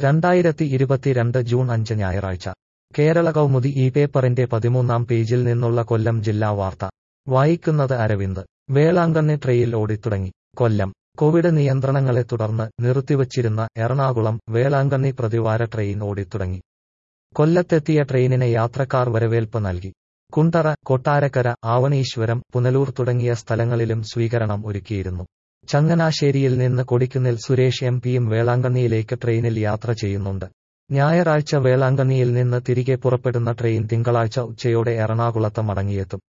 രണ്ടായിരത്തി ഇരുപത്തിരണ്ട് ജൂൺ അഞ്ച് ഞായറാഴ്ച കേരള കൗമുദി ഈ പേപ്പറിന്റെ പതിമൂന്നാം പേജിൽ നിന്നുള്ള കൊല്ലം ജില്ലാ വാർത്ത വായിക്കുന്നത് അരവിന്ദ് വേളാങ്കണ്ണി ട്രെയിൽ ഓടിത്തുടങ്ങി കൊല്ലം കോവിഡ് നിയന്ത്രണങ്ങളെ തുടർന്ന് നിർത്തിവച്ചിരുന്ന എറണാകുളം വേളാങ്കണ്ണി പ്രതിവാര ട്രെയിൻ ഓടിത്തുടങ്ങി കൊല്ലത്തെത്തിയ ട്രെയിനിന് യാത്രക്കാർ വരവേൽപ്പ് നൽകി കുണ്ടറ കൊട്ടാരക്കര ആവണീശ്വരം പുനലൂർ തുടങ്ങിയ സ്ഥലങ്ങളിലും സ്വീകരണം ഒരുക്കിയിരുന്നു ചങ്ങനാശ്ശേരിയിൽ നിന്ന് കൊടിക്കുന്നിൽ സുരേഷ് എം പിയും വേളാങ്കണ്ണിയിലേക്ക് ട്രെയിനിൽ യാത്ര ചെയ്യുന്നുണ്ട് ഞായറാഴ്ച വേളാങ്കണ്ണിയിൽ നിന്ന് തിരികെ പുറപ്പെടുന്ന ട്രെയിൻ തിങ്കളാഴ്ച ഉച്ചയോടെ എറണാകുളത്ത് മടങ്ങിയെത്തും